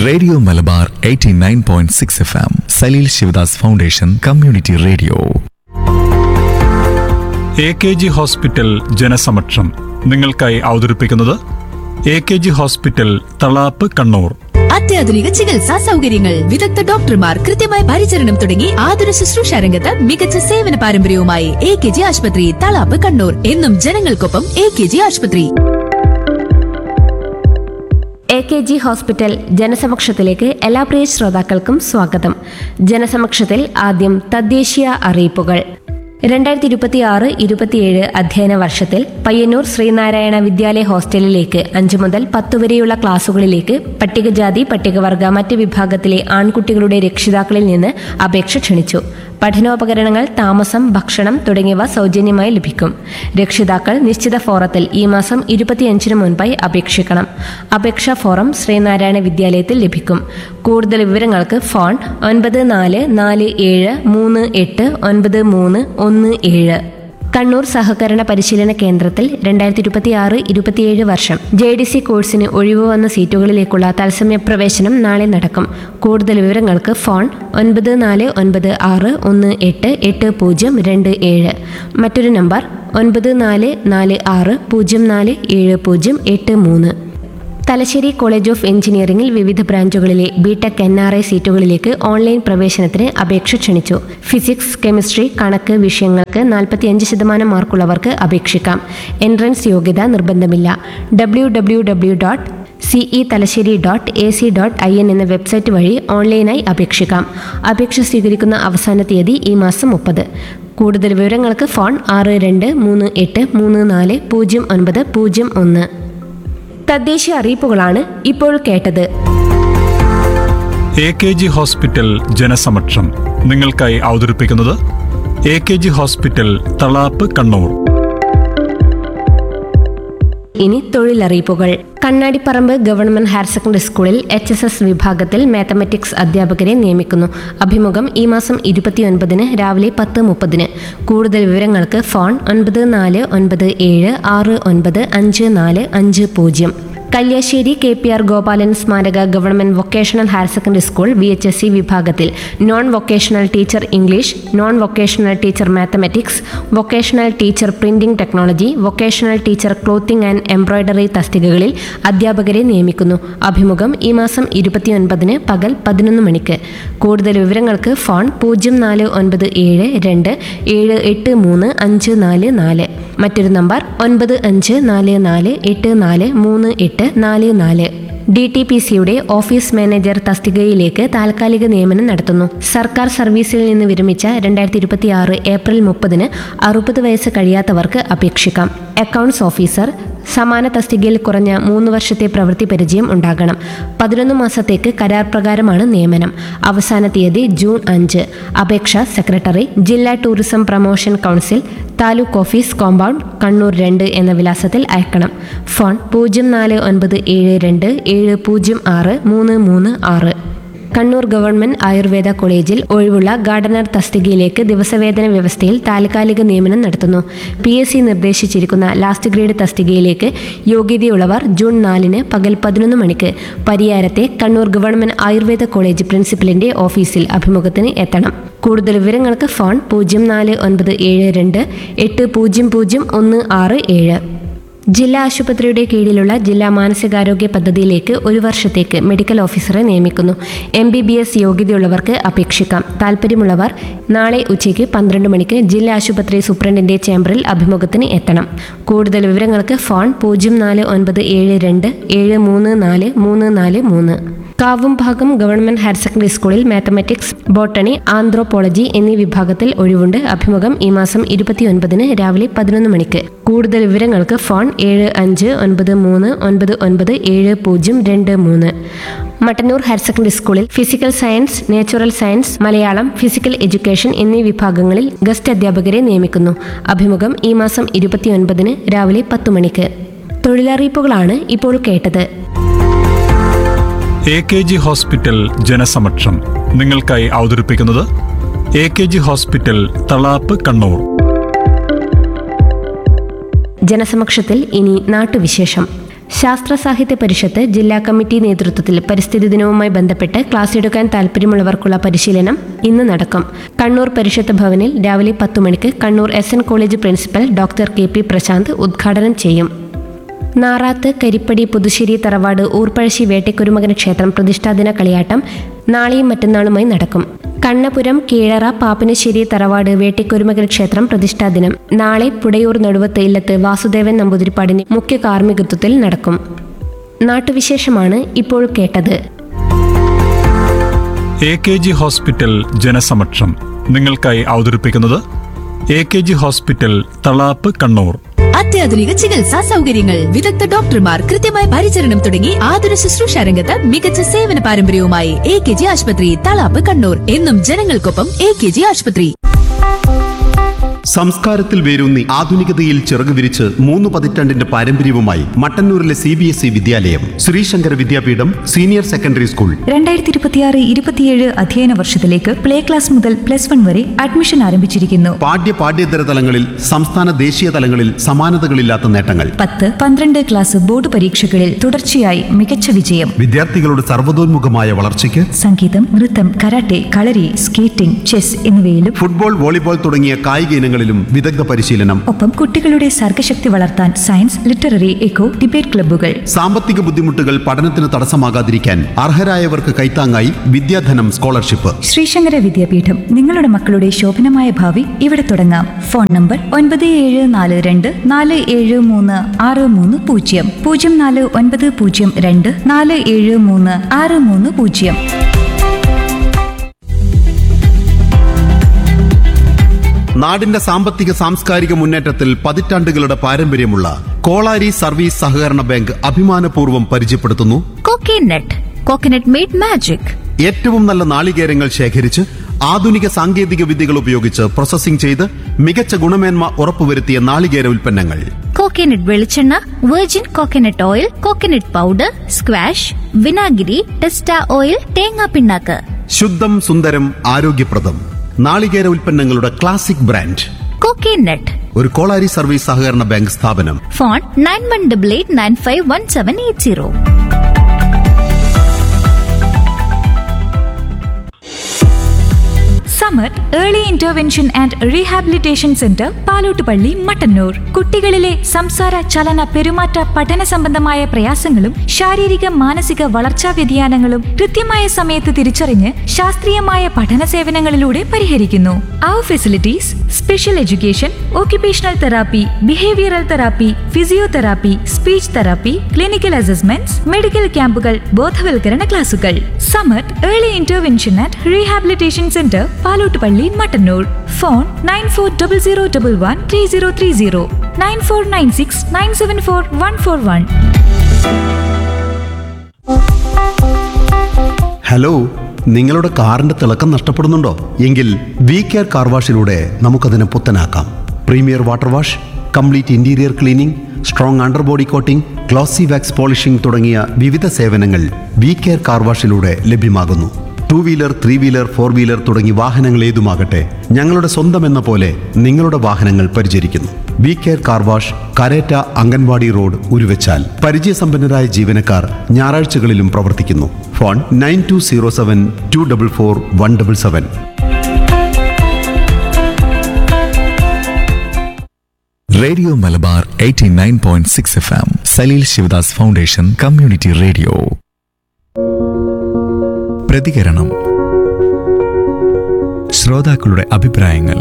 Radio Malabar 89.6 point six F M Saleel Sivadas foundation community radio A K G hospital ജനസമക്ഷം നിങ്ങൾക്കായി അവതരിപ്പിക്കുന്നത് A K G hospital Thalap Kannur അത്യാധുനിക ചികിത്സാ സൗകര്യങ്ങൾ വിദഗ്ധ ഡോക്ടർമാർ കൃത്യമായ പരിചരണം തുടങ്ങി ആതുര ശുശ്രൂഷ രംഗത്ത് മികച്ച സേവന പാരമ്പര്യവുമായി എ കെ ജി ആശുപത്രി തളാപ്പ് കണ്ണൂർ എന്നും ജനങ്ങൾക്കൊപ്പം എ കെ ജി ആശുപത്രി എ കെ ജി ഹോസ്പിറ്റൽ ജനസമക്ഷത്തിലേക്ക് എല്ലാ പ്രിയ ശ്രോതാക്കൾക്കും സ്വാഗതം ജനസമക്ഷത്തിൽ ആദ്യം തദ്ദേശീയ അറിയിപ്പുകൾ രണ്ടായിരത്തി ഇരുപത്തി ആറ് ഇരുപത്തിയേഴ് അധ്യയന വർഷത്തിൽ പയ്യന്നൂർ ശ്രീനാരായണ വിദ്യാലയ ഹോസ്റ്റലിലേക്ക് അഞ്ചു മുതൽ പത്ത് വരെയുള്ള ക്ലാസുകളിലേക്ക് പട്ടികജാതി പട്ടികവർഗ മറ്റ് വിഭാഗത്തിലെ ആൺകുട്ടികളുടെ രക്ഷിതാക്കളിൽ നിന്ന് അപേക്ഷ ക്ഷണിച്ചു പഠനോപകരണങ്ങൾ താമസം ഭക്ഷണം തുടങ്ങിയവ സൗജന്യമായി ലഭിക്കും രക്ഷിതാക്കൾ നിശ്ചിത ഫോറത്തിൽ ഈ മാസം ഇരുപത്തിയഞ്ചിന് മുൻപായി അപേക്ഷിക്കണം അപേക്ഷാ ഫോറം ശ്രീനാരായണ വിദ്യാലയത്തിൽ ലഭിക്കും കൂടുതൽ വിവരങ്ങൾക്ക് ഫോൺ ഒൻപത് നാല് നാല് ഏഴ് മൂന്ന് എട്ട് ഒൻപത് മൂന്ന് ഒന്ന് ഏഴ് കണ്ണൂർ സഹകരണ പരിശീലന കേന്ദ്രത്തിൽ രണ്ടായിരത്തി ഇരുപത്തി ആറ് ഇരുപത്തിയേഴ് വർഷം ജെ ഡി സി കോഴ്സിന് ഒഴിവ് വന്ന സീറ്റുകളിലേക്കുള്ള തത്സമയ പ്രവേശനം നാളെ നടക്കും കൂടുതൽ വിവരങ്ങൾക്ക് ഫോൺ ഒൻപത് നാല് ഒൻപത് ആറ് ഒന്ന് എട്ട് എട്ട് പൂജ്യം രണ്ട് ഏഴ് മറ്റൊരു നമ്പർ ഒൻപത് നാല് നാല് ആറ് പൂജ്യം നാല് ഏഴ് പൂജ്യം എട്ട് മൂന്ന് തലശ്ശേരി കോളേജ് ഓഫ് എഞ്ചിനീയറിംഗിൽ വിവിധ ബ്രാഞ്ചുകളിലെ ബിടെക് എൻ ആർ ഐ സീറ്റുകളിലേക്ക് ഓൺലൈൻ പ്രവേശനത്തിന് അപേക്ഷ ക്ഷണിച്ചു ഫിസിക്സ് കെമിസ്ട്രി കണക്ക് വിഷയങ്ങൾക്ക് നാൽപ്പത്തിയഞ്ച് ശതമാനം മാർക്കുള്ളവർക്ക് അപേക്ഷിക്കാം എൻട്രൻസ് യോഗ്യത നിർബന്ധമില്ല W W W dot C E Thalassery dot A C dot I N എന്ന വെബ്സൈറ്റ് വഴി ഓൺലൈനായി അപേക്ഷിക്കാം അപേക്ഷ സ്വീകരിക്കുന്ന അവസാന തീയതി ഈ മാസം മുപ്പത് കൂടുതൽ വിവരങ്ങൾക്ക് ഫോൺ ആറ് രണ്ട് മൂന്ന് എട്ട് മൂന്ന് നാല് പൂജ്യം ഒൻപത് പൂജ്യം ഒന്ന് തദ്ദേശീയ അറിയിപ്പുകളാണ് ഇപ്പോൾ കേട്ടത് എ കെ ജി ഹോസ്പിറ്റൽ ജനസമക്ഷം നിങ്ങൾക്കായി അവതരിപ്പിക്കുന്നത് A K G hospital Thalap Kannur ഇനി തൊഴിലറിയിപ്പുകൾ കണ്ണാടിപ്പറമ്പ് ഗവൺമെന്റ് ഹയർ സെക്കൻഡറി സ്കൂളിൽ എച്ച് എസ് എസ് വിഭാഗത്തിൽ മാത്തമാറ്റിക്സ് അധ്യാപകരെ നിയമിക്കുന്നു അഭിമുഖം ഈ മാസം ഇരുപത്തിയൊൻപതിന് രാവിലെ പത്ത് മുപ്പതിന് കൂടുതൽ വിവരങ്ങൾക്ക് ഫോൺ ഒൻപത് നാല് ഒൻപത് ഏഴ് ആറ് ഒൻപത് അഞ്ച് നാല് അഞ്ച് പൂജ്യം Kalliasseri K P R Gopalan സ്മാരക government vocational higher secondary school V H S C വിഭാഗത്തിൽ non vocational teacher English non vocational teacher mathematics vocational teacher printing technology vocational teacher clothing and embroidery തസ്തികകളിൽ അധ്യാപകരെ നിയമിക്കുന്നു അഭിമുഖം ഈ മാസം ഇരുപത്തിയൊൻപതിന് പകൽ പതിനൊന്ന് മണിക്ക് കൂടുതൽ വിവരങ്ങൾക്ക് ഫോൺ പൂജ്യം നാല് ഒൻപത് ഏഴ് രണ്ട് ഏഴ് എട്ട് മൂന്ന് അഞ്ച് നാല് നാല് മറ്റൊരു നമ്പർ ഒൻപത് അഞ്ച് നാല് നാല് എട്ട് നാല് മൂന്ന് എട്ട് നാല് നാല് ഡി ടി പി സിയുടെ ഓഫീസ് മാനേജർ തസ്തികയിലേക്ക് താൽക്കാലിക നിയമനം നടത്തുന്നു സർക്കാർ സർവീസിൽ നിന്ന് വിരമിച്ച രണ്ടായിരത്തി ഇരുപത്തി ആറ് ഏപ്രിൽ മുപ്പതിന് അറുപത് വയസ്സ് കഴിയാത്തവർക്ക് അപേക്ഷിക്കാം അക്കൗണ്ട്സ് ഓഫീസർ സമാന തസ്തികയിൽ കുറഞ്ഞ മൂന്ന് വർഷത്തെ പ്രവൃത്തി പരിചയം ഉണ്ടാകണം പതിനൊന്ന് മാസത്തേക്ക് കരാർ പ്രകാരമാണ് നിയമനം അവസാന തീയതി ജൂൺ അഞ്ച് അപേക്ഷ സെക്രട്ടറി ജില്ലാ tourism promotion council taluk office compound Kannur രണ്ട് എന്ന വിലാസത്തിൽ അയക്കണം ഫോൺ പൂജ്യം നാല് ഒൻപത് ഏഴ് രണ്ട് ഏഴ് പൂജ്യം ആറ് മൂന്ന് മൂന്ന് ആറ് കണ്ണൂർ ഗവൺമെന്റ് ആയുർവേദ കോളേജിൽ ഒഴിവുള്ള ഗാർഡനർ തസ്തികയിലേക്ക് ദിവസവേതന വ്യവസ്ഥയിൽ താൽക്കാലിക നിയമനം നടത്തുന്നു പി എസ് സി നിർദ്ദേശിച്ചിരിക്കുന്ന ലാസ്റ്റ് ഗ്രേഡ് തസ്തികയിലേക്ക് യോഗ്യതയുള്ളവർ ജൂൺ നാലിന് പകൽ പതിനൊന്ന് മണിക്ക് പരിയാരത്തെ കണ്ണൂർ ഗവൺമെന്റ് ആയുർവേദ കോളേജ് പ്രിൻസിപ്പലിന്റെ ഓഫീസിൽ അഭിമുഖത്തിന് എത്തണം കൂടുതൽ വിവരങ്ങൾക്ക് ഫോൺ പൂജ്യം നാല് ഒൻപത് ഏഴ് രണ്ട് എട്ട് പൂജ്യം പൂജ്യം ഒന്ന് ആറ് ഏഴ് ജില്ലാ ആശുപത്രിയുടെ കീഴിലുള്ള ജില്ലാ മാനസികാരോഗ്യ പദ്ധതിയിലേക്ക് ഒരു വർഷത്തേക്ക് മെഡിക്കൽ ഓഫീസറെ നിയമിക്കുന്നു എം ബി ബി എസ് യോഗ്യതയുള്ളവർക്ക് അപേക്ഷിക്കാം താല്പര്യമുള്ളവർ നാളെ ഉച്ചയ്ക്ക് പന്ത്രണ്ട് മണിക്ക് ജില്ലാ ആശുപത്രി സൂപ്രണ്ടിന്റെ ചേംബറിൽ അഭിമുഖത്തിന് എത്തണം കൂടുതൽ വിവരങ്ങൾക്ക് ഫോൺ പൂജ്യം നാല് ഒൻപത് ഏഴ് രണ്ട് ഏഴ് മൂന്ന് നാല് മൂന്ന് നാല് മൂന്ന് കാവുംഭാഗം ഗവൺമെന്റ് ഹയർ സെക്കൻഡറി സ്കൂളിൽ മാത്തമാറ്റിക്സ് ബോട്ടണി ആന്ത്രോപോളജി എന്നീ വിഭാഗത്തിൽ ഒഴിവുണ്ട് അഭിമുഖം ഈ മാസം ഇരുപത്തിയൊൻപതിന് രാവിലെ പതിനൊന്ന് മണിക്ക് കൂടുതൽ വിവരങ്ങൾക്ക് ഫോൺ ഏഴ് അഞ്ച് ഒൻപത് മൂന്ന് ഒൻപത് ഒൻപത് ഏഴ് പൂജ്യം രണ്ട് മൂന്ന് മട്ടന്നൂർ ഹയർ സെക്കൻഡറി സ്കൂളിൽ physical science natural science Malayalam physical education എന്നീ വിഭാഗങ്ങളിൽ ഗസ്റ്റ് അധ്യാപകരെ നിയമിക്കുന്നു അഭിമുഖം ഈ മാസം ഇരുപത്തിയൊൻപതിന് രാവിലെ പത്ത് മണിക്ക് തൊഴിലറിയിപ്പുകളാണ് ഇപ്പോൾ കേട്ടത് എ കെ ജി ഹോസ്പിറ്റൽ ജനസമക്ഷം നിങ്ങൾക്കായി അവതരിപ്പിക്കുന്നത് A K G hospital Thalap Kannur ജനസമക്ഷത്തിൽ ഇനി നാട്ടുവിശേഷം ശാസ്ത്ര സാഹിത്യ പരിഷത്ത് ജില്ലാ കമ്മിറ്റി നേതൃത്വത്തിൽ പരിസ്ഥിതി ദിനവുമായി ബന്ധപ്പെട്ട് ക്ലാസ് എടുക്കാൻ താൽപ്പര്യമുള്ളവർക്കുള്ള പരിശീലനം ഇന്ന് നടക്കും കണ്ണൂർ പരിഷത്ത് ഭവനിൽ രാവിലെ പത്തു മണിക്ക് Kannur S N college principal doctor K P Prashanth ഉദ്ഘാടനം ചെയ്യും നാറാത്ത് കരിപ്പടി പുതുശ്ശേരി തറവാട് ഊർപ്പഴശ്ശി വേട്ടക്കുരുമകൻ ക്ഷേത്രം പ്രതിഷ്ഠാദിന കളിയാട്ടം നാളെയും മറ്റന്നാളുമായി നടക്കും കണ്ണപുരം കീഴറ പാപ്പനശ്ശേരി തറവാട് വേട്ടിക്കുരുമകൽ ക്ഷേത്രം പ്രതിഷ്ഠാദിനം നാളെ പുടയൂർ നടുവത്ത് ഇല്ലത്ത് വാസുദേവൻ നമ്പൂതിരിപ്പാടിന്റെ മുഖ്യ കാർമ്മികത്വത്തിൽ നടക്കും നാട്ടുവിശേഷമാണ് ഇപ്പോൾ കേട്ടത് എ കെ ജി ഹോസ്പിറ്റൽ ജനസമക്ഷം നിങ്ങൾക്കായി അവതരിപ്പിക്കുന്നത് A K G hospital Thalap Kannur അത്യാധുനിക ചികിത്സാ സൗകര്യങ്ങൾ വിദഗ്ധ ഡോക്ടർമാർ കൃത്യമായ പരിചരണം തുടങ്ങി ആതുര ശുശ്രൂഷ രംഗത്ത് മികച്ച സേവന പാരമ്പര്യവുമായി എ കെ ജി ആശുപത്രി തളാപ്പ് കണ്ണൂർ എന്നും ജനങ്ങൾക്കൊപ്പം എ കെ ജി ആശുപത്രി സംസ്കാരത്തിൽ വേരൂന്നി ആധുനികതയിൽ ചിറകു വിരിച്ച് മൂന്ന് പതിറ്റാണ്ടിന്റെ പാരമ്പര്യവുമായി മട്ടന്നൂരിലെ സി ബി എസ് ഇ വിദ്യാലയം Sreesankara Vidyapeetham senior secondary school രണ്ടായിരത്തി ഇരുപത്തിയാറ് ഇരുപത്തിയേഴ് അധ്യയന വർഷത്തിലേക്ക് പ്ലേ ക്ലാസ് മുതൽ പ്ലസ് വൺ വരെ അഡ്മിഷൻ ആരംഭിച്ചിരിക്കുന്നു പാഠ്യ പാഠ്യേതര തലങ്ങളിൽ സംസ്ഥാന ദേശീയ തലങ്ങളിൽ സമാനതകളില്ലാത്ത നേട്ടങ്ങൾ പത്ത് പന്ത്രണ്ട് ക്ലാസ് ബോർഡ് പരീക്ഷകളിൽ തുടർച്ചയായി മികച്ച വിജയം വിദ്യാർത്ഥികളുടെ സർവ്വതോന്മുഖമായ വളർച്ചയ്ക്ക് സംഗീതം നൃത്തം കരാട്ടെ കളരി സ്കേറ്റിംഗ് ചെസ് എന്നിവയിലും ഫുട്ബോൾ വോളിബോൾ തുടങ്ങിയ കായിക ഇനങ്ങളിലും വിദഗ്ധ പരിശീലനം ഒപ്പം കുട്ടികളുടെ സർഗശക്തി വളർത്താൻ സയൻസ് ലിറ്റററി എക്കോ ഡിബേറ്റ് ക്ലബ്ബുകൾ സാമ്പത്തിക ബുദ്ധിമുട്ടുകൾ പഠനത്തിന് തടസ്സമാകാതിരിക്കാൻ അർഹരായവർക്ക് കൈത്താങ്ങായി വിദ്യാധനം സ്കോളർഷിപ്പ് ശ്രീശങ്കര വിദ്യാപീഠം നിങ്ങളുടെ മക്കളുടെ ശോഭനമായ ഭാവി ഇവിടെ തുടങ്ങാം ഫോൺ നമ്പർ ഒൻപത് ഏഴ് നാല് രണ്ട് നാല് ഏഴ് മൂന്ന് ആറ് മൂന്ന് പൂജ്യം പൂജ്യം നാല് ഒൻപത് പൂജ്യം രണ്ട് നാല് ഏഴ് മൂന്ന് ആറ് മൂന്ന് പൂജ്യം നാടിന്റെ സാമ്പത്തിക സാംസ്കാരിക മുന്നേറ്റത്തിൽ പതിറ്റാണ്ടുകളുടെ പാരമ്പര്യമുള്ള കോളാരി സർവീസ് സഹകരണ ബാങ്ക് അഭിമാനപൂർവ്വം പരിചയപ്പെടുത്തുന്നു കോക്കനട്ട് കോക്കനട്ട് മെയ്ഡ് മാജിക് ഏറ്റവും നല്ല നാളികേരങ്ങൾ ശേഖരിച്ച് ആധുനിക സാങ്കേതിക വിദ്യകൾ ഉപയോഗിച്ച് പ്രോസസ്സിംഗ് ചെയ്ത് മികച്ച ഗുണമേന്മ ഉറപ്പുവരുത്തിയ നാളികേര ഉൽപ്പന്നങ്ങൾ കോക്കനട്ട് വെളിച്ചെണ്ണ virgin coconut oil coconut powder squash വിനാഗിരി ടെസ്റ്റ ഓയിൽ തേങ്ങാ പിണ്ണാക്ക് ശുദ്ധം സുന്ദരം ആരോഗ്യപ്രദം നാളികേര ഉൽപ്പന്നങ്ങളുടെ ക്ലാസിക് ബ്രാൻഡ് കോക്കനട്ട് ഒരു കോളാരി സർവീസ് സഹകരണ ബാങ്ക് സ്ഥാപനം phone nine one double eight nine five one seven eight zero Samar early intervention and rehabilitation centre Palottupalli Mattannur കുട്ടികളിലെ സംസാര ചലന പെരുമാറ്റ പഠന സംബന്ധമായ പ്രയാസങ്ങളും ശാരീരിക മാനസിക വളർച്ചാ വ്യതിയാനങ്ങളും കൃത്യമായ സമയത്ത് തിരിച്ചറിഞ്ഞ് ശാസ്ത്രീയമായ പഠന സേവനങ്ങളിലൂടെ പരിഹരിക്കുന്നു അവർ facilities special education occupational therapy behavioural therapy physiotherapy speech therapy clinical assessments medical ക്യാമ്പുകൾ ബോധവൽക്കരണ ക്ലാസുകൾ Samath early intervention and rehabilitation centre Palottupalli Mattannur phone nine four double zero double one three zero three zero nine four nine six nine seven four one four one hello നിങ്ങളുടെ കാറിന്റെ തിളക്കം നഷ്ടപ്പെടുന്നുണ്ടോ എങ്കിൽ V care car വാഷിലൂടെ നമുക്കതിനെ പുത്തനാക്കാം premier water wash complete interior cleaning strong under body coating glossy wax polishing തുടങ്ങിയ വിവിധ സേവനങ്ങൾ വി കെയർ കാർ വാഷിലൂടെ ലഭ്യമാകുന്നു two wheeler three wheeler four wheeler തുടങ്ങി വാഹനങ്ങൾ ഏതുമാകട്ടെ ഞങ്ങളുടെ സ്വന്തം എന്ന പോലെ നിങ്ങളുടെ വാഹനങ്ങൾ പരിചരിക്കുന്നു V care car wash Kareta anganwadi road Uruvachal പരിചയസമ്പന്നരായ ജീവനക്കാർ ഞായറാഴ്ചകളിലും പ്രവർത്തിക്കുന്നു phone nine two zero seven two double four one double seven radio Malabar 89.6 F M Saleel Sivadas foundation community radio പ്രതികരണം ശ്രോതാക്കളുടെ അഭിപ്രായങ്ങൾ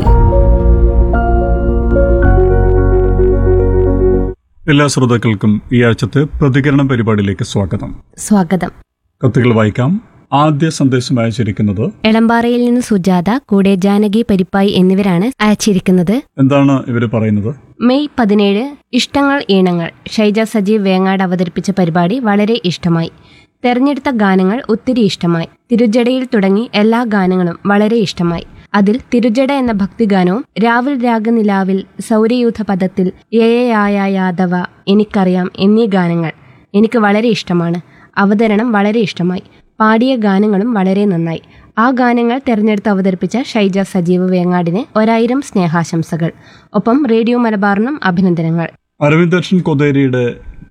എല്ലാ ശ്രോതാക്കൾക്കും ഈ ആഴ്ചത്തെ പ്രതികരണ പരിപാടിയിലേക്ക് സ്വാഗതം സ്വാഗതം കത്തുകൾ വായിക്കാം ആദ്യ സന്ദേശം അയച്ചിരിക്കുന്നത് എളമ്പാറയിൽ നിന്ന് സുജാത കൂടെ ജാനകി പരിപ്പായി എന്നിവരാണ് അയച്ചിരിക്കുന്നത് എന്താണ് ഇവർ പറയുന്നത് മെയ് പതിനേഴ് ഇഷ്ടങ്ങൾ ഈണങ്ങൾ ഷൈജ സജീവ് വേങ്ങാട് അവതരിപ്പിച്ച പരിപാടി വളരെ ഇഷ്ടമായി തെരഞ്ഞെടുത്ത ഗാനങ്ങൾ ഒത്തിരി ഇഷ്ടമായി തിരുജടയിൽ തുടങ്ങി എല്ലാ ഗാനങ്ങളും വളരെ ഇഷ്ടമായി അതിൽ തിരുജട എന്ന ഭക്തിഗാനവും രാവിൽ രാഗനിലാവിൽ സൗരയൂഥ പദത്തിൽ യയായ യാദവ എനിക്കറിയാം എന്നീ ഗാനങ്ങൾ എനിക്ക് വളരെ ഇഷ്ടമാണ് അവതരണം വളരെ ഇഷ്ടമായി പാടിയ ഗാനങ്ങളും വളരെ നന്നായി ആ ഗാനങ്ങൾ തെരഞ്ഞെടുത്ത് അവതരിപ്പിച്ച ഷൈജ സജീവ് വേങ്ങാടിന് ഒരായിരം സ്നേഹാശംസകൾ ഒപ്പം റേഡിയോ മലബാറിനും അഭിനന്ദനങ്ങൾ അരവിന്ദർഷൻ കൊതേരിയുടെ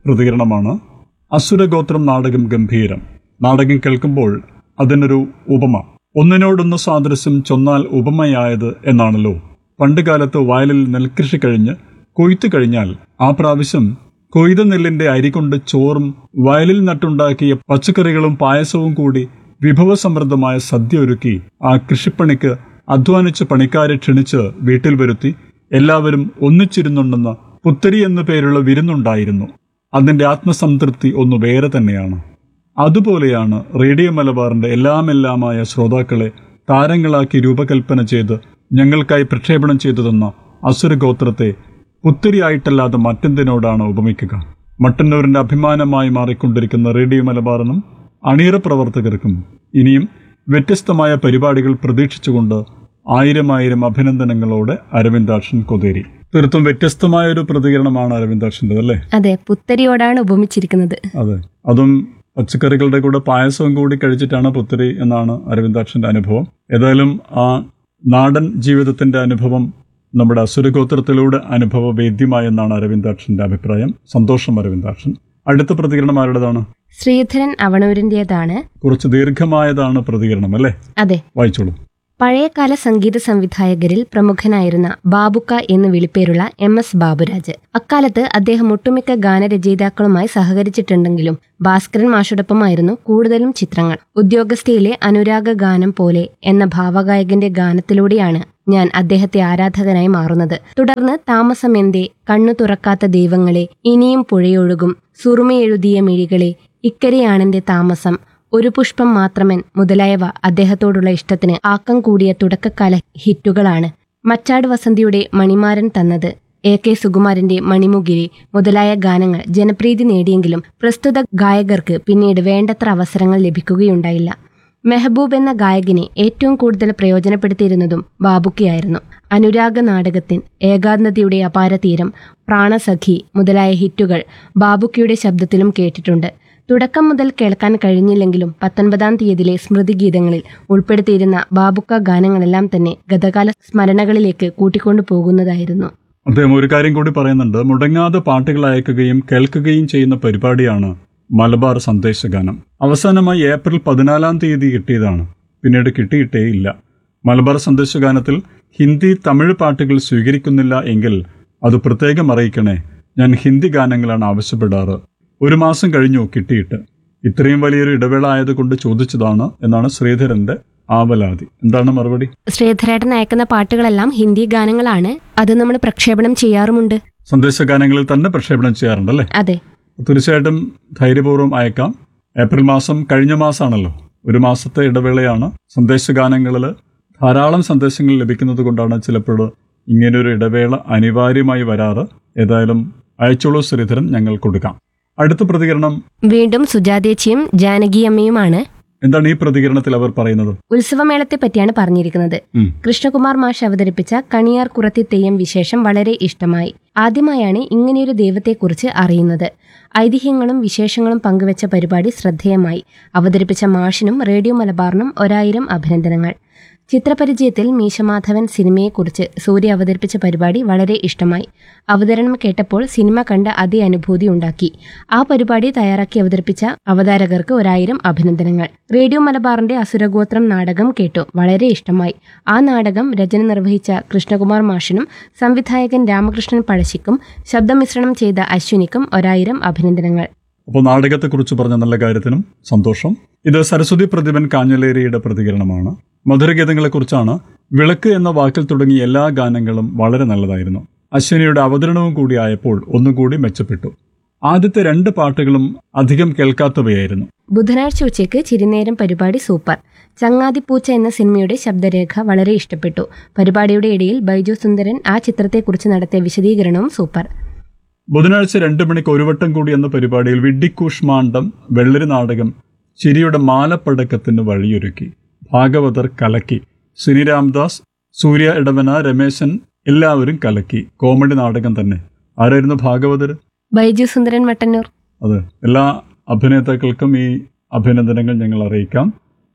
പ്രതികരണമാണ് അസുരഗോത്രം നാടകം ഗംഭീരം നാടകം കേൾക്കുമ്പോൾ അതിനൊരു ഉപമ ഒന്നിനോടൊന്ന് സാദൃശ്യം ചൊന്നാൽ ഉപമയായത് എന്നാണല്ലോ പണ്ടുകാലത്ത് വയലിൽ നെൽകൃഷി കഴിഞ്ഞ് കൊയ്ത്തു കഴിഞ്ഞാൽ ആ പ്രാവശ്യം കൊയ്ത നെല്ലിന്റെ അരി കൊണ്ട് ചോറും വയലിൽ നട്ടുണ്ടാക്കിയ പച്ചക്കറികളും പായസവും കൂടി വിഭവസമൃദ്ധമായ സദ്യ ഒരുക്കി ആ കൃഷിപ്പണിക്ക് അധ്വാനിച്ച് പണിക്കാരെ ക്ഷണിച്ച് വീട്ടിൽ വരുത്തി എല്ലാവരും ഒന്നിച്ചിരുന്നുണ്ടെന്ന പുത്തരി എന്നു പേരുള്ള വിരുന്നുണ്ടായിരുന്നു അതിന്റെ ആത്മസംതൃപ്തി ഒന്ന് വേറെ തന്നെയാണ് അതുപോലെയാണ് റേഡിയോ മലബാറിന്റെ എല്ലാമെല്ലാമായ ശ്രോതാക്കളെ താരങ്ങളാക്കി രൂപകൽപ്പന ചെയ്ത് ഞങ്ങൾക്കായി പ്രക്ഷേപണം ചെയ്തു തന്ന അസുരഗോത്രത്തെ പുത്തിരിയായിട്ടല്ലാതെ മറ്റെന്തിനോടാണ് ഉപമിക്കുക മട്ടന്നൂരിന്റെ അഭിമാനമായി മാറിക്കൊണ്ടിരിക്കുന്ന റേഡിയോ മലബാറിനും അണിയറ പ്രവർത്തകർക്കും ഇനിയും വ്യത്യസ്തമായ പരിപാടികൾ പ്രതീക്ഷിച്ചുകൊണ്ട് ആയിരം ആയിരം അഭിനന്ദനങ്ങളോടെ അരവിന്ദാക്ഷൻ കൊതേരി തീർത്തും വ്യത്യസ്തമായ ഒരു പ്രതികരണമാണ് അരവിന്ദാക്ഷൻ്റെ അല്ലേ അതെ പുത്തരിയോടാണ് ഉപമിച്ചിരിക്കുന്നത് അതെ അതും പച്ചക്കറികളുടെ കൂടെ പായസവും കൂടി കഴിച്ചിട്ടാണ് പുത്തരി എന്നാണ് അരവിന്ദാക്ഷന്റെ അനുഭവം ഏതായാലും ആ നാടൻ ജീവിതത്തിന്റെ അനുഭവം നമ്മുടെ അസുരഗോത്രത്തിലൂടെ അനുഭവവേദ്യമായെന്നാണ് അരവിന്ദാക്ഷന്റെ അഭിപ്രായം സന്തോഷം അരവിന്ദാക്ഷൻ അടുത്ത പ്രതികരണം ആരുടേതാണ് ശ്രീധരൻ അവണൂരിൻ്റെതാണ് കുറച്ച് ദീർഘമായതാണ് പ്രതികരണം അല്ലേ അതെ വായിച്ചോളൂ പഴയകാല സംഗീത സംവിധായകരിൽ പ്രമുഖനായിരുന്ന ബാബുക്ക എന്ന് വിളിപ്പേരുള്ള എം എസ് ബാബുരാജ് അക്കാലത്ത് അദ്ദേഹം ഒട്ടുമിക്ക ഗാനരചയിതാക്കളുമായി സഹകരിച്ചിട്ടുണ്ടെങ്കിലും ഭാസ്കരൻ മാഷോടൊപ്പമായിരുന്നു കൂടുതലും ചിത്രങ്ങൾ ഉദ്യോഗസ്ഥയിലെ അനുരാഗ ഗാനം പോലെ എന്ന ഭാവഗായകന്റെ ഗാനത്തിലൂടെയാണ് ഞാൻ അദ്ദേഹത്തെ ആരാധകനായി മാറുന്നത് തുടർന്ന് താമസമെന്തേ കണ്ണു തുറക്കാത്ത ദൈവങ്ങളെ ഇനിയും പുഴയൊഴുകും സുറുമയെഴുതിയ മിഴികളെ ഇക്കരെയാണെന്റെ താമസം ഒരു പുഷ്പം മാത്രമൻ മുതലായവ അദ്ദേഹത്തോടുള്ള ഇഷ്ടത്തിന് ആക്കം കൂടിയ തുടക്കകാല ഹിറ്റുകളാണ് മച്ചാട് വസന്തിയുടെ മണിമാരൻ തന്നത് എ കെ സുകുമാരന്റെ മണിമുകിരി മുതലായ ഗാനങ്ങൾ ജനപ്രീതി നേടിയെങ്കിലും പ്രസ്തുത ഗായകർക്ക് പിന്നീട് വേണ്ടത്ര അവസരങ്ങൾ ലഭിക്കുകയുണ്ടായില്ല മെഹബൂബ് എന്ന ഗായകനെ ഏറ്റവും കൂടുതൽ പ്രയോജനപ്പെടുത്തിയിരുന്നതും ബാബുക്കയായിരുന്നു അനുരാഗ നാടകത്തിൻ ഏകാന്തതയുടെ അപാരതീരം പ്രാണസഖി മുതലായ ഹിറ്റുകൾ ബാബുക്കയുടെ ശബ്ദത്തിലും കേട്ടിട്ടുണ്ട് തുടക്കം മുതൽ കേൾക്കാൻ കഴിഞ്ഞില്ലെങ്കിലും പത്തൊൻപതാം തീയതിയിലെ സ്മൃതിഗീതങ്ങളിൽ ഉൾപ്പെടുത്തിയിരുന്ന ബാബുക്ക ഗാനങ്ങളെല്ലാം തന്നെ ഗതകാല സ്മരണകളിലേക്ക് കൂട്ടിക്കൊണ്ടു പോകുന്നതായിരുന്നു അദ്ദേഹം ഒരു കാര്യം കൂടി പറയുന്നുണ്ട് മുടങ്ങാതെ പാട്ടുകൾ അയക്കുകയും കേൾക്കുകയും ചെയ്യുന്ന പരിപാടിയാണ് മലബാർ സന്ദേശഗാനം അവസാനമായി ഏപ്രിൽ പതിനാലാം തീയതി കിട്ടിയതാണ് പിന്നീട് കിട്ടിയിട്ടേയില്ല മലബാർ സന്ദേശഗാനത്തിൽ ഹിന്ദി തമിഴ് പാട്ടുകൾ സ്വീകരിക്കുന്നില്ല എങ്കിൽ അത് പ്രത്യേകം അറിയിക്കണേ ഞാൻ ഹിന്ദി ഗാനങ്ങളാണ് ആവശ്യപ്പെടാറ് ഒരു മാസം കഴിഞ്ഞു കിട്ടിയിട്ട് ഇത്രയും വലിയൊരു ഇടവേള ആയതുകൊണ്ട് ചോദിച്ചതാണ് എന്നാണ് ശ്രീധരന്റെ ആവലാതി എന്താണ് മറുപടി ശ്രീധരേട്ടൻ അയക്കുന്ന പാട്ടുകളെല്ലാം ഹിന്ദി ഗാനങ്ങളാണ് അത് നമ്മൾ പ്രക്ഷേപണം ചെയ്യാറുമുണ്ട് സന്ദേശഗാനങ്ങളിൽ തന്നെ പ്രക്ഷേപണം ചെയ്യാറുണ്ടല്ലേ അതെ തീർച്ചയായിട്ടും ധൈര്യപൂർവ്വം അയക്കാം ഏപ്രിൽ മാസം കഴിഞ്ഞ മാസമാണല്ലോ ഒരു മാസത്തെ ഇടവേളയാണ് സന്ദേശഗാനങ്ങളിൽ ധാരാളം സന്ദേശങ്ങൾ ലഭിക്കുന്നത് കൊണ്ടാണ് ചിലപ്പോൾ ഇങ്ങനൊരു ഇടവേള അനിവാര്യമായി വരാറ് ഏതായാലും അയച്ചോളൂ ശ്രീധരൻ ഞങ്ങൾ കൊടുക്കാം അടുത്ത പ്രതികരണം വീണ്ടും സുജാതേച്ചിയും ജാനകിയമ്മയുമാണ് എന്താണ് ഈ പ്രതികരണത്തിൽ അവർ പറയുന്നത് ഉത്സവമേളത്തെ പറ്റിയാണ് പറഞ്ഞിരിക്കുന്നത് ഉം. കൃഷ്ണകുമാർ മാഷ് അവതരിപ്പിച്ച കണിയാർ കുറത്തി തെയ്യം വിശേഷം വളരെ ഇഷ്ടമായി ആദ്യമായാണ് ഇങ്ങനെയൊരു ദൈവത്തെക്കുറിച്ച് അറിയുന്നത് ഐതിഹ്യങ്ങളും വിശേഷങ്ങളും പങ്കുവച്ച പരിപാടി ശ്രദ്ധേയമായി അവതരിപ്പിച്ച മാഷിനും റേഡിയോ മലബാറിനും ഒരായിരം അഭിനന്ദനങ്ങൾ ചിത്രപരിചയത്തിൽ മീശമാധവൻ സിനിമയെക്കുറിച്ച് സൂര്യ അവതരിപ്പിച്ച പരിപാടി വളരെ ഇഷ്ടമായി അവതരണം കേട്ടപ്പോൾ സിനിമ കണ്ട അതേ അനുഭൂതി ഉണ്ടാക്കി ആ പരിപാടി തയ്യാറാക്കി അവതരിപ്പിച്ച അവതാരകർക്ക് ഒരായിരം അഭിനന്ദനങ്ങൾ റേഡിയോ മലബാറിന്റെ അസുരഗോത്രം നാടകം കേട്ടു വളരെ ഇഷ്ടമായി ആ നാടകം രചന നിർവഹിച്ച കൃഷ്ണകുമാർ മാഷിനും സംവിധായകൻ രാമകൃഷ്ണൻ പഴശ്ശിക്കും ശബ്ദമിശ്രണം ചെയ്ത അശ്വിനിക്കും ഒരായിരം അഭിനന്ദനങ്ങൾ അപ്പോൾ നാടകത്തെക്കുറിച്ച് പറഞ്ഞ നല്ല കാര്യത്തിനും സന്തോഷം ഇത് സരസ്വതി പ്രതിഭൻ കാഞ്ഞലേരിയുടെ പ്രതികരണമാണ് മധുരഗീതങ്ങളെക്കുറിച്ചാണ് വിളക്ക് എന്ന വാക്കിൽ തുടങ്ങിയ എല്ലാ ഗാനങ്ങളും വളരെ നല്ലതായിരുന്നു അശ്വിനിയുടെ അവതരണവും കൂടി ആയപ്പോൾ ഒന്നുകൂടി മെച്ചപ്പെട്ടു ആദ്യത്തെ രണ്ട് പാട്ടുകളും അധികം കേൾക്കാത്തവയായിരുന്നു ബുധനാഴ്ച ഉച്ചയ്ക്ക് ചിരിനേരം പരിപാടി സൂപ്പർ ചങ്ങാതിപ്പൂച്ച എന്ന സിനിമയുടെ ശബ്ദരേഖ വളരെ ഇഷ്ടപ്പെട്ടു പരിപാടിയുടെ ഇടയിൽ ബൈജു സുന്ദരൻ ആ ചിത്രത്തെക്കുറിച്ച് നടത്തിയ വിശദീകരണവും സൂപ്പർ ബുധനാഴ്ച രണ്ടു മണിക്ക് ഒരു വട്ടം കൂടി എന്ന പരിപാടിയിൽ വിഡ്ഡിക്കൂഷ്മാണ്ഡം വെള്ളരി നാടകം ചിരിയുടെ മാലപ്പടക്കത്തിന് വഴിയൊരുക്കി ഭാഗവതർ കലക്കി സിനി രാംദാസ് സൂര്യ ഇടവന രമേശൻ എല്ലാവരും കലക്കി കോമഡി നാടകം തന്നെ ആരായിരുന്നു ഭാഗവതർ ബൈജു സുന്ദരൻ മട്ടന്നൂർ അതെ എല്ലാ അഭിനേതാക്കൾക്കും ഈ അഭിനന്ദനങ്ങൾ ഞങ്ങൾ അറിയിക്കാം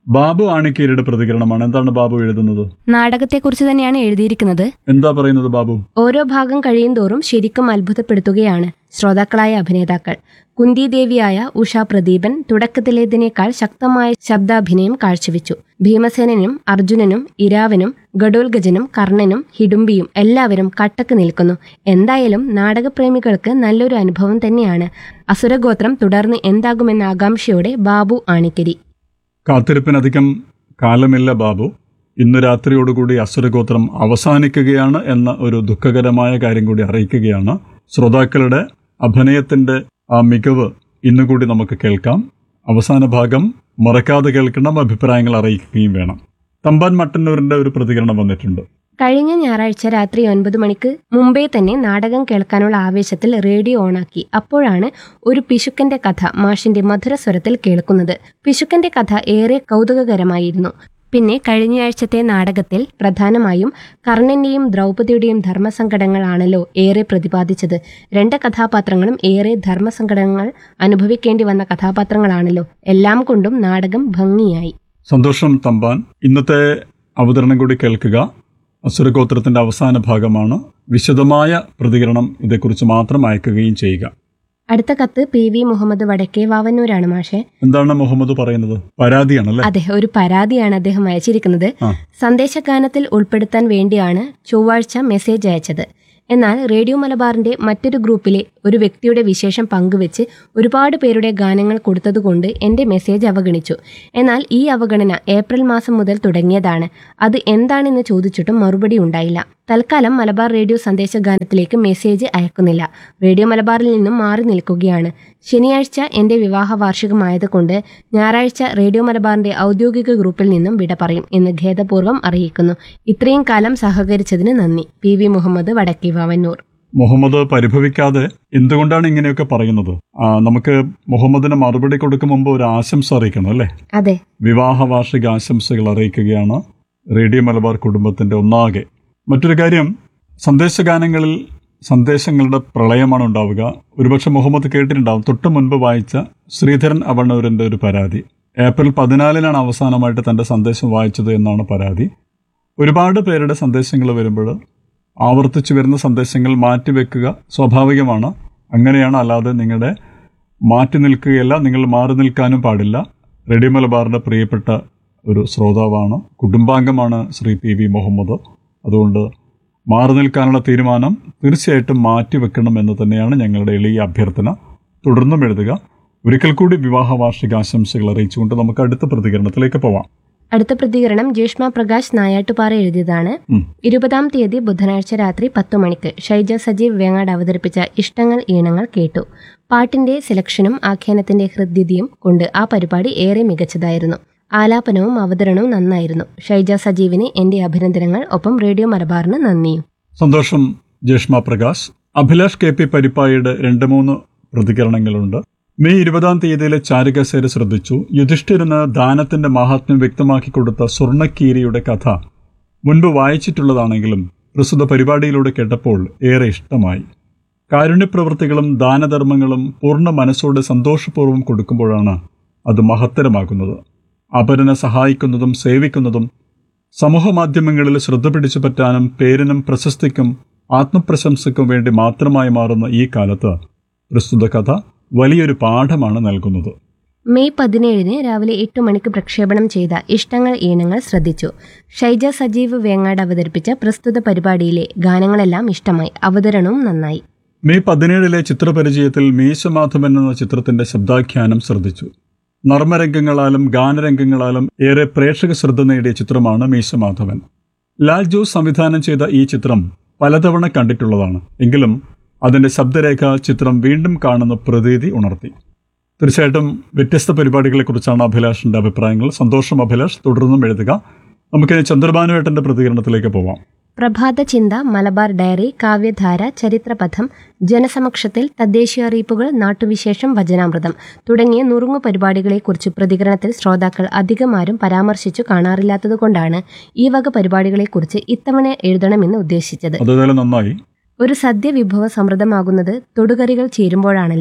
ബാബു ആണിക്കീരിയുടെ പ്രതികരണമാണ് എന്താണ് ബാബു എഴുതുന്നത് നാടകത്തെക്കുറിച്ച് തന്നെയാണ് എഴുതിയിരിക്കുന്നത് എന്താ പറയുന്നത് ബാബു ഓരോ ഭാഗം കഴിയുന്തോറും ശരിക്കും അത്ഭുതപ്പെടുത്തുകയാണ് ശ്രോതാക്കളായ അഭിനേതാക്കൾ കുന്തിദേവിയായ ഉഷ പ്രദീപൻ തുടക്കത്തിലേതിനേക്കാൾ ശക്തമായ ശബ്ദാഭിനയം കാഴ്ചവെച്ചു ഭീമസേനനും അർജുനനും ഇരാവനും ഗഡോൽഗജനും കർണനും ഹിഡുംബിയും എല്ലാവരും കട്ടക്ക് നിൽക്കുന്നു എന്തായാലും നാടകപ്രേമികൾക്ക് നല്ലൊരു അനുഭവം തന്നെയാണ് അസുരഗോത്രം തുടർന്ന് എന്താകുമെന്ന ആകാംക്ഷയോടെ ബാബു ആണിക്കരി കാത്തിരിപ്പിനധികം കാലമില്ല ബാബു ഇന്ന് രാത്രിയോടുകൂടി അസുരഗോത്രം അവസാനിക്കുകയാണ് എന്ന ഒരു ദുഃഖകരമായ കാര്യം കൂടി അറിയിക്കുകയാണ് ശ്രോതാക്കളുടെ അഭിനയത്തിന്റെ ആ മികവ് ഇന്നുകൂടി നമുക്ക് കേൾക്കാം അവസാന ഭാഗം മറക്കാതെ കേൾക്കണം അഭിപ്രായങ്ങൾ അറിയിക്കുകയും വേണം തമ്പാൻ മട്ടന്നൂരിന്റെ ഒരു പ്രതികരണം വന്നിട്ടുണ്ട് കഴിഞ്ഞ ഞായറാഴ്ച രാത്രി ഒൻപത് മണിക്ക് മുമ്പേ തന്നെ നാടകം കേൾക്കാനുള്ള ആവേശത്തിൽ റേഡിയോ ഓണാക്കി അപ്പോഴാണ് ഒരു പിശുക്കന്റെ കഥ മാഷിന്റെ മധുരസ്വരത്തിൽ കേൾക്കുന്നത് പിശുക്കന്റെ കഥ ഏറെ കൗതുകകരമായിരുന്നു പിന്നെ കഴിഞ്ഞയാഴ്ചത്തെ നാടകത്തിൽ പ്രധാനമായും കർണന്റെയും ദ്രൗപദിയുടെയും ധർമ്മസങ്കടങ്ങളാണല്ലോ ഏറെ പ്രതിപാദിച്ചത് രണ്ട് കഥാപാത്രങ്ങളും ഏറെ ധർമ്മസങ്കടങ്ങൾ അനുഭവിക്കേണ്ടി വന്ന കഥാപാത്രങ്ങളാണല്ലോ എല്ലാം കൊണ്ടും നാടകം ഭംഗിയായി സന്തോഷം തമ്പാൻ ഇന്നത്തെ അവതരണം കൂടി കേൾക്കുക അസുരഗോത്രത്തിന്റെ അവസാന ഭാഗമാണ് വിശദമായ പ്രതികരണം ഇതേക്കുറിച്ച് മാത്രം അയക്കുകയും ചെയ്യുക അടുത്ത കത്ത് പി വി മുഹമ്മദ് വടക്കേ വാവന്നൂരാണ് മാഷെ എന്താണ് മുഹമ്മദ് പറയുന്നത് പരാതിയാണല്ലേ അതെ ഒരു പരാതിയാണ് അദ്ദേഹം അയച്ചിരിക്കുന്നത് ആ. സന്ദേശഗാനത്തിൽ ഉൾപ്പെടുത്താൻ വേണ്ടിയാണ് ചൊവ്വാഴ്ച മെസ്സേജ് അയച്ചത് എന്നാൽ റേഡിയോ മലബാറിന്റെ മറ്റൊരു ഗ്രൂപ്പിലെ ഒരു വ്യക്തിയുടെ വിശേഷം പങ്കുവെച്ച് ഒരുപാട് പേരുടെ ഗാനങ്ങൾ കൊടുത്തതുകൊണ്ട് എന്റെ മെസ്സേജ് അവഗണിച്ചു എന്നാൽ ഈ അവഗണന ഏപ്രിൽ മാസം മുതൽ തുടങ്ങിയതാണ് അത് എന്താണെന്ന് ചോദിച്ചിട്ടും മറുപടി ഉണ്ടായില്ല തൽക്കാലം മലബാർ റേഡിയോ സന്ദേശഗാനത്തിലേക്ക് മെസ്സേജ് അയക്കുന്നില്ല റേഡിയോ മലബാറിൽ നിന്നും മാറി നിൽക്കുകയാണ് ശനിയാഴ്ച എന്റെ വിവാഹ വാർഷികമായതുകൊണ്ട് ഞായറാഴ്ച റേഡിയോ മലബാറിന്റെ ഔദ്യോഗിക ഗ്രൂപ്പിൽ നിന്നും വിട പറയും എന്ന് ഖേദപൂർവ്വം അറിയിക്കുന്നു ഇത്രയും കാലം സഹകരിച്ചതിന് നന്ദി പി വി മുഹമ്മദ് വടക്കി വാവന്നൂർ മുഹമ്മദ് പരിഭവിക്കാതെ എന്തുകൊണ്ടാണ് ഇങ്ങനെയൊക്കെ പറയുന്നത് ആ, നമുക്ക് മുഹമ്മദിന് മറുപടി കൊടുക്കും മുമ്പ് ഒരു ആശംസ അറിയിക്കണം അല്ലേ അതെ വിവാഹ വാർഷിക ആശംസകൾ അറിയിക്കുകയാണ് റേഡിയോ മലബാർ കുടുംബത്തിന്റെ ഒന്നാകെ മറ്റൊരു കാര്യം സന്ദേശഗാനങ്ങളിൽ സന്ദേശങ്ങളുടെ പ്രളയമാണ് ഉണ്ടാവുക ഒരുപക്ഷെ മുഹമ്മദ് കേട്ടിട്ടുണ്ടാവും തൊട്ടു മുൻപ് വായിച്ച ശ്രീധരൻ അവണ്ണൂരിന്റെ ഒരു പരാതി ഏപ്രിൽ പതിനാലിനാണ് അവസാനമായിട്ട് തന്റെ സന്ദേശം വായിച്ചത് എന്നാണ് പരാതി ഒരുപാട് പേരുടെ സന്ദേശങ്ങൾ വരുമ്പോൾ ആവർത്തിച്ചു വരുന്ന സന്ദേശങ്ങൾ മാറ്റിവെക്കുക സ്വാഭാവികമാണ് അങ്ങനെയാണ് അല്ലാതെ നിങ്ങളുടെ മാറ്റി നിൽക്കുകയല്ല നിങ്ങൾ മാറി നിൽക്കാനും പാടില്ല റേഡിയോ മലബാറിന്റെ പ്രിയപ്പെട്ട ഒരു ശ്രോതാവാണ് കുടുംബാംഗമാണ് ശ്രീ പി വി മുഹമ്മദ് അതുകൊണ്ട് മാറി നിൽക്കാനുള്ള തീരുമാനം തീർച്ചയായിട്ടും മാറ്റിവെക്കണം എന്ന് തന്നെയാണ് ഞങ്ങളുടെ എളിയ അഭ്യർത്ഥന തുടർന്നും എഴുതുക ഒരിക്കൽ കൂടി വിവാഹ വാർഷികാശംസകൾ അറിയിച്ചുകൊണ്ട് നമുക്ക് അടുത്ത പ്രതികരണത്തിലേക്ക് പോവാം അടുത്ത പ്രതികരണം ജേഷ്മ പ്രകാശ് നായാട്ടുപാറ എഴുതിയതാണ് ഉം. ഇരുപതാം തീയതി ബുധനാഴ്ച രാത്രി പത്തു മണിക്ക് ഷൈജ സജീവ് വേങ്ങാട് അവതരിപ്പിച്ച ഇഷ്ടങ്ങൾ ഈണങ്ങൾ കേട്ടു പാട്ടിന്റെ സെലക്ഷനും ആഖ്യാനത്തിന്റെ ഹൃദ്യതയും കൊണ്ട് ആ പരിപാടി ഏറെ മികച്ചതായിരുന്നു ആലാപനവും അവതരണവും നന്നായിരുന്നു ഷൈജ സജീവിന് എന്റെ അഭിനന്ദനങ്ങൾ ഒപ്പം റേഡിയോ മലബാറിന് നന്ദിയും സന്തോഷം ജേഷ്മ പ്രകാശ് അഭിലാഷ് കെ പി പരിപ്പായുടെ രണ്ട് മൂന്ന് പ്രതികരണങ്ങളുണ്ട് മെയ് ഇരുപതാം തീയതിയിലെ ചാരുകസേര ശ്രദ്ധിച്ചു യുധിഷ്ഠിരന് ദാനത്തിന്റെ മഹാത്മ്യം വ്യക്തമാക്കി കൊടുത്ത സ്വർണ്ണക്കീരിയുടെ കഥ മുൻപ് വായിച്ചിട്ടുള്ളതാണെങ്കിലും പ്രസ്തുത പരിപാടിയിലൂടെ കേട്ടപ്പോൾ ഏറെ ഇഷ്ടമായി കാരുണ്യപ്രവൃത്തികളും ദാനധർമ്മങ്ങളും പൂർണ്ണ മനസ്സോടെ സന്തോഷപൂർവ്വം കൊടുക്കുമ്പോഴാണ് അത് മഹത്തരമാകുന്നത് അപരനെ സഹായിക്കുന്നതും സേവിക്കുന്നതും സമൂഹമാധ്യമങ്ങളിൽ ശ്രദ്ധ പിടിച്ചു പറ്റാനും പേരിനും പ്രശസ്തിക്കും ആത്മപ്രശംസയ്ക്കും വേണ്ടി മാത്രമായി മാറുന്ന ഈ കാലത്ത് പ്രസ്തുത കഥ വലിയൊരു പാഠമാണ് നൽകുന്നത് മെയ് പതിനേഴിന് രാവിലെ എട്ട് മണിക്ക് പ്രക്ഷേപണം ചെയ്ത ഇഷ്ടങ്ങൾ ഈണങ്ങൾ ശ്രദ്ധിച്ചു ഷൈജ സജീവ് വേങ്ങാട് അവതരിപ്പിച്ച പ്രസ്തുത പരിപാടിയിലെ ഗാനങ്ങളെല്ലാം ഇഷ്ടമായി അവതരണവും നന്നായി മെയ് പതിനേഴിലെ ചിത്രപരിചയത്തിൽ മീശമാധവൻ എന്ന ചിത്രത്തിന്റെ ശബ്ദാഖ്യാനം ശ്രദ്ധിച്ചു നർമ്മരംഗങ്ങളാലും ഗാനരംഗങ്ങളാലും ഏറെ പ്രേക്ഷക ശ്രദ്ധ നേടിയ ചിത്രമാണ് മീശമാധവൻ ലാൽ ജോസ് സംവിധാനം ചെയ്ത ഈ ചിത്രം പലതവണ കണ്ടിട്ടുള്ളതാണ് എങ്കിലും അതിന്റെ ശബ്ദരേഖ ചിത്രം വീണ്ടും കാണുന്ന പ്രതീതി ഉണർത്തി തീർച്ചയായിട്ടും വ്യത്യസ്ത പരിപാടികളെക്കുറിച്ചാണ് അഭിലാഷിന്റെ അഭിപ്രായങ്ങൾ സന്തോഷം അഭിലാഷ് തുടർന്നും എഴുതുക നമുക്കിനി ചന്ദ്രഭാനുവേട്ടന്റെ പ്രതികരണത്തിലേക്ക് പോവാം പ്രഭാത ചിന്ത മലബാർ ഡയറി കാവ്യധാര ചരിത്രപഥം ജനസമക്ഷത്തിൽ തദ്ദേശീയ അറിയിപ്പുകൾ നാട്ടുവിശേഷം വചനാമൃതം തുടങ്ങിയ നുറുങ്ങു പരിപാടികളെക്കുറിച്ച് പ്രതികരണത്തിൽ ശ്രോതാക്കൾ അധികമാരും പരാമർശിച്ചു കാണാറില്ലാത്തതുകൊണ്ടാണ് ഈ വക പരിപാടികളെക്കുറിച്ച് ഇത്തവണ എഴുതണമെന്ന് ഉദ്ദേശിച്ചത് അതേതായാലും നന്നായി ഒരു സദ്യ വിഭവ സമൃദ്ധമാകുന്നത് തൊടുകറികൾ ചേരുമ്പോഴാണല്ലോ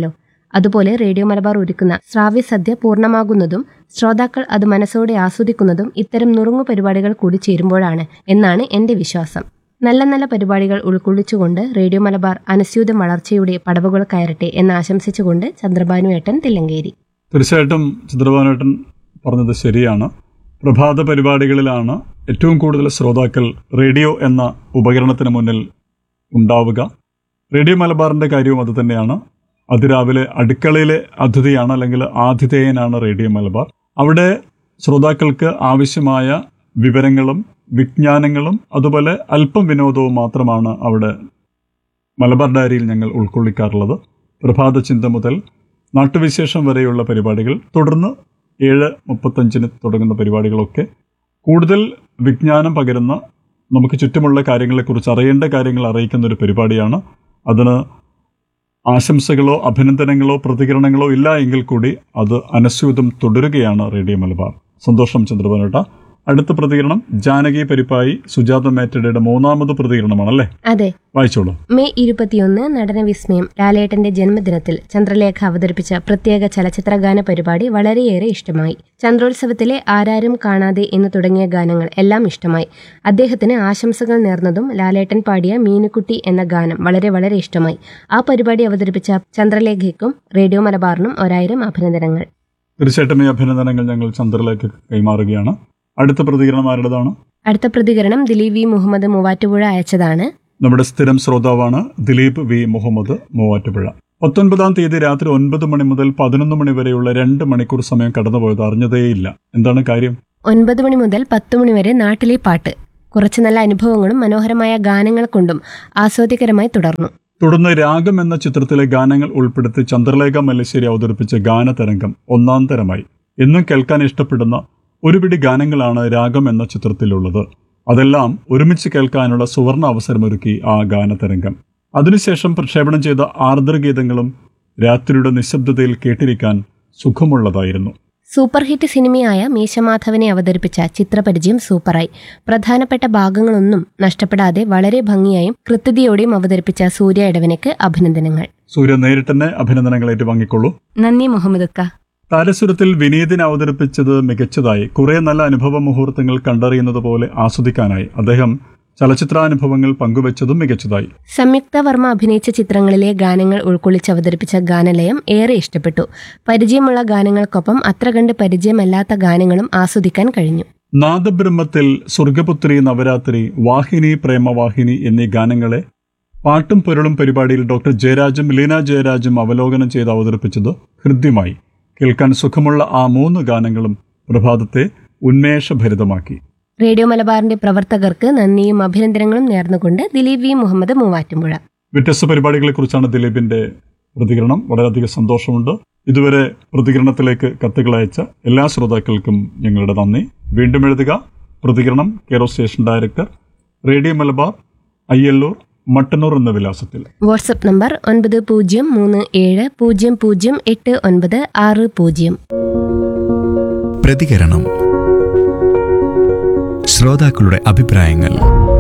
അതുപോലെ റേഡിയോ മലബാർ ഒരുക്കുന്ന ശ്രാവ്യസദ്യ പൂർണ്ണമാകുന്നതും ശ്രോതാക്കൾ അത് മനസ്സോടെ ആസ്വദിക്കുന്നതും ഇത്തരം നുറുങ്ങു പരിപാടികൾ കൂടി ചേരുമ്പോഴാണ് എന്നാണ് എന്റെ വിശ്വാസം നല്ല നല്ല പരിപാടികൾ ഉൾക്കൊള്ളിച്ചുകൊണ്ട് റേഡിയോ മലബാർ അനസ്യൂത വളർച്ചയുടെ പടവുകൾ കയറട്ടെ എന്ന് ആശംസിച്ചുകൊണ്ട് ചന്ദ്രബാനു ഏട്ടൻ തില്ലങ്കേരി തീർച്ചയായിട്ടും ചന്ദ്രബാനേട്ടൻ പറഞ്ഞത് ശരിയാണ് പ്രഭാത പരിപാടികളിലാണ് ഏറ്റവും കൂടുതൽ ശ്രോതാക്കൾ റേഡിയോ എന്ന ഉപകരണത്തിന് മുന്നിൽ ഉണ്ടാവുക റേഡിയോ മലബാറിൻ്റെ കാര്യവും അത് തന്നെയാണ് അതിരാവിലെ അടുക്കളയിലെ അതിഥിയാണ് അല്ലെങ്കിൽ ആതിഥേയനാണ് റേഡിയോ മലബാർ അവിടെ ശ്രോതാക്കൾക്ക് ആവശ്യമായ വിവരങ്ങളും വിജ്ഞാനങ്ങളും അതുപോലെ അല്പം വിനോദവും മാത്രമാണ് അവിടെ മലബാർ ഡയറിയിൽ ഞങ്ങൾ ഉൾക്കൊള്ളിക്കാറുള്ളത് പ്രഭാത ചിന്ത മുതൽ നാട്ടുവിശേഷം വരെയുള്ള പരിപാടികൾ തുടർന്ന് ഏഴ് മുപ്പത്തഞ്ചിന് തുടങ്ങുന്ന പരിപാടികളൊക്കെ കൂടുതൽ വിജ്ഞാനം പകരുന്ന നമുക്ക് ചുറ്റുമുള്ള കാര്യങ്ങളെക്കുറിച്ച് അറിയേണ്ട കാര്യങ്ങൾ അറിയിക്കുന്ന ഒരു പരിപാടിയാണ് അതിന് ആശംസകളോ അഭിനന്ദനങ്ങളോ പ്രതികരണങ്ങളോ ഇല്ല എങ്കിൽ കൂടി അത് അനസ്യൂതം തുടരുകയാണ് റേഡിയോ മലബാർ സന്തോഷം ചന്ദ്രബാനേട്ട അടുത്ത പ്രതികരണം ജാനകി പരിപ്പായി സുജാത മേറ്റയുടെ മൂന്നാമത് പ്രതികരണമാണല്ലേ അതെ വായിച്ചോളൂ മെയ് ഇരുപത്തിയൊന്ന് നടന വിസ്മയം ലാലേട്ടന്റെ ജന്മദിനത്തിൽ ചന്ദ്രലേഖ അവതരിപ്പിച്ച പ്രത്യേക ചലച്ചിത്രഗാന പരിപാടി വളരെയേറെ ഇഷ്ടമായി ചന്ദ്രോത്സവത്തിലെ ആരാരും കാണാതെ എന്ന് തുടങ്ങിയ ഗാനങ്ങൾ എല്ലാം ഇഷ്ടമായി അദ്ദേഹത്തിന് ആശംസകൾ നേർന്നതും ലാലേട്ടൻ പാടിയ മീനുക്കുട്ടി എന്ന ഗാനം വളരെ വളരെ ഇഷ്ടമായി ആ പരിപാടി അവതരിപ്പിച്ച ചന്ദ്രലേഖയ്ക്കും റേഡിയോ മലബാറിനും ഒരായിരം അഭിനന്ദനങ്ങൾ തീർച്ചയായിട്ടും ഈ അഭിനന്ദനങ്ങൾ ഞങ്ങൾ ചന്ദ്രലേക്ക് കൈമാറുകയാണ് അടുത്ത പ്രതികരണം ആരുടേതാണ് അടുത്ത പ്രതികരണം ദിലീപ് വി മുഹമ്മദ് മൂവാറ്റുപുഴ അയച്ചതാണ് നമ്മുടെ സ്ഥിരം ശ്രോതാവാണ് ദിലീപ് വി മുഹമ്മദ് മൂവാറ്റുപുഴ പത്തൊൻപതാം തീയതി രാത്രി ഒൻപത് മണി മുതൽ പതിനൊന്ന് മണി വരെയുള്ള രണ്ട് മണിക്കൂർ സമയം കടന്നുപോയത് അറിഞ്ഞതേയില്ല എന്താണ് കാര്യം ഒൻപത് മണി മുതൽ പത്ത് മണി വരെ നാട്ടിലെ പാട്ട് കുറച്ച് നല്ല അനുഭവങ്ങളും മനോഹരമായ ഗാനങ്ങൾ കൊണ്ടും ആസ്വാദ്യകരമായി തുടർന്നു തുടർന്ന് രാഗം എന്ന ചിത്രത്തിലെ ഗാനങ്ങൾ ഉൾപ്പെടുത്തി ചന്ദ്രലേഖ മല്ലശ്ശേരി അവതരിപ്പിച്ച ഗാനതരംഗം ഒന്നാം തരമായി എന്നും കേൾക്കാൻ ഇഷ്ടപ്പെടുന്ന ഒരുപിടി ഗാനങ്ങളാണ് രാഗം എന്ന ചിത്രത്തിലുള്ളത് അതെല്ലാം ഒരുമിച്ച് കേൾക്കാനുള്ള സുവർണ അവസരമൊരുക്കി ആ ഗാനതരംഗം അതിനുശേഷം പ്രക്ഷേപണം ചെയ്ത ആർദ്രഗീതങ്ങളും രാത്രിയുടെ നിശബ്ദതയിൽ കേട്ടിരിക്കാൻ സുഖമുള്ളതായിരുന്നു സൂപ്പർ ഹിറ്റ് സിനിമയായ മീശമാധവനെ അവതരിപ്പിച്ച ചിത്രപരിചയം സൂപ്പറായി പ്രധാനപ്പെട്ട ഭാഗങ്ങളൊന്നും നഷ്ടപ്പെടാതെ വളരെ ഭംഗിയായും കൃത്യതയോടെയും അവതരിപ്പിച്ച സൂര്യ ഇടവനയ്ക്ക് അഭിനന്ദനങ്ങൾ സൂര്യ നേരിട്ടെന്നെ അഭിനന്ദനങ്ങൾ ഏറ്റുവാങ്ങിക്കൊള്ളൂ നന്ദി മുഹമ്മദ് അക്ക താരസുരത്തിൽ വിനീതിനെ അവതരിപ്പിച്ചത് മികച്ചതായി കുറെ നല്ല അനുഭവ മുഹൂർത്തങ്ങൾ കണ്ടറിയുന്നത് പോലെ ആസ്വദിക്കാനായി അദ്ദേഹം ചലച്ചിത്രാനുഭവങ്ങൾ പങ്കുവച്ചതും മികച്ചതായി സംയുക്ത വർമ്മ അഭിനയിച്ച ചിത്രങ്ങളിലെ ഗാനങ്ങൾ ഉൾക്കൊള്ളിച്ച് അവതരിപ്പിച്ച ഗാനലയം ഏറെ ഇഷ്ടപ്പെട്ടു പരിചയമുള്ള ഗാനങ്ങൾക്കൊപ്പം അത്ര കണ്ട് പരിചയമല്ലാത്ത ഗാനങ്ങളും ആസ്വദിക്കാൻ കഴിഞ്ഞു നാദബ്രഹ്മത്തിൽ സ്വർഗപുത്രി നവരാത്രി വാഹിനി പ്രേമവാഹിനി എന്നീ ഗാനങ്ങളെ പാട്ടും പൊരുളും പരിപാടിയിൽ ഡോക്ടർ ജയരാജും ലീന ജയരാജും അവലോകനം ചെയ്ത് അവതരിപ്പിച്ചത് ഹൃദ്യമായി കേൾക്കാൻ സുഖമുള്ള ആ മൂന്ന് ഗാനങ്ങളും പ്രഭാതത്തെ ഉന്മേഷഭരിതമാക്കി റേഡിയോ മലബാറിന്റെ പ്രവർത്തകർക്ക് നന്ദിയും അഭിനന്ദനങ്ങളും നേർന്നുകൊണ്ട് ദിലീപ് വി മുഹമ്മദ് മൂവാറ്റുപുഴ വ്യത്യസ്ത പരിപാടികളെക്കുറിച്ചാണ് ദിലീപിന്റെ പ്രതികരണം വളരെയധികം സന്തോഷമുണ്ട് ഇതുവരെ പ്രതികരണത്തിലേക്ക് കത്തുകൾ അയച്ച എല്ലാ ശ്രോതാക്കൾക്കും ഞങ്ങളുടെ നന്ദി വീണ്ടും എഴുതുക പ്രതികരണം care of station director radio Malabar Ayyallur Mattannur എന്ന വിലാസത്തിൽ വാട്സപ്പ് നമ്പർ ഒൻപത് പൂജ്യം മൂന്ന് ഏഴ് പൂജ്യം പൂജ്യം എട്ട് ഒൻപത് ആറ് പൂജ്യം പ്രതികരണം ശ്രോതാക്കളുടെ അഭിപ്രായങ്ങൾ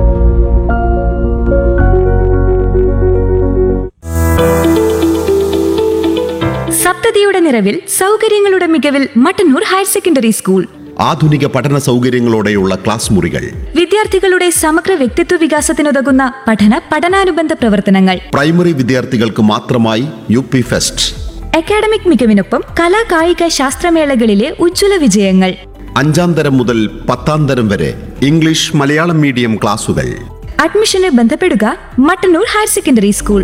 സപ്തതിയുടെ നിറവിൽ സൗകര്യങ്ങളുടെ മികവിൽ മട്ടന്നൂർ ഹയർ സെക്കൻഡറി സ്കൂൾ ആധുനിക പഠന സൗകര്യങ്ങളോടെയുള്ള ക്ലാസ് മുറികൾ വിദ്യാർത്ഥികളുടെ സമഗ്ര വ്യക്തിത്വ വികാസത്തിനുതകുന്ന പഠന പഠനാനുബന്ധ പ്രവർത്തനങ്ങൾ പ്രൈമറി വിദ്യാർത്ഥികൾക്ക് മാത്രമായി യു പി ഫെസ്റ്റ് അക്കാഡമിക് മികവിനൊപ്പം കലാ കായിക ശാസ്ത്രമേളകളിലെ ഉജ്ജ്വല വിജയങ്ങൾ അഞ്ചാം തരം മുതൽ പത്താം തരം വരെ ഇംഗ്ലീഷ് മലയാളം മീഡിയം ക്ലാസുകൾ അഡ്മിഷന് ബന്ധപ്പെടുക മട്ടന്നൂർ ഹയർ സെക്കൻഡറി സ്കൂൾ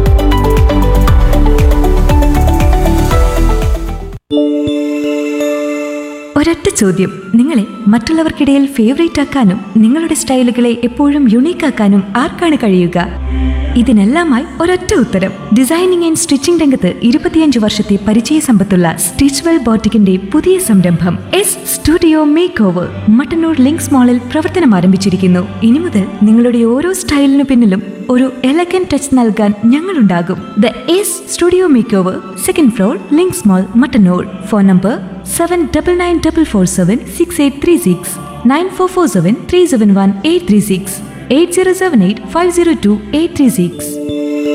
ഒരൊറ്റ ചോദ്യം നിങ്ങളെ മറ്റുള്ളവർക്കിടയിൽ ഫേവറേറ്റ് ആക്കാനും നിങ്ങളുടെ സ്റ്റൈലുകളെ എപ്പോഴും യുണീക്ക് ആക്കാനും ആർക്കാണ് കഴിയുക ഇതിനെല്ലാമായി ഒരൊറ്റ ഉത്തരം ഡിസൈനിങ് ആൻഡ് സ്റ്റിച്ചിംഗ് രംഗത്ത് ഇരുപത്തിയഞ്ച് വർഷത്തെ പരിചയ സമ്പത്തുള്ള സ്റ്റിച്ച്വെൽ ബോട്ടിക്കിന്റെ പുതിയ സംരംഭം S studio makeover Mattannur Links മാളിൽ പ്രവർത്തനം ആരംഭിച്ചിരിക്കുന്നു ഇനി മുതൽ നിങ്ങളുടെ ഓരോ സ്റ്റൈലിനു പിന്നിലും ഒരു എലഗൻ ടച്ച് നൽകാൻ ഞങ്ങളുണ്ടാകും the S studio makeover second floor Links mall Mattannur phone number seven double nine double four seven six eight three six nine four four seven three seven one eight three six eight zero seven eight five zero two eight three six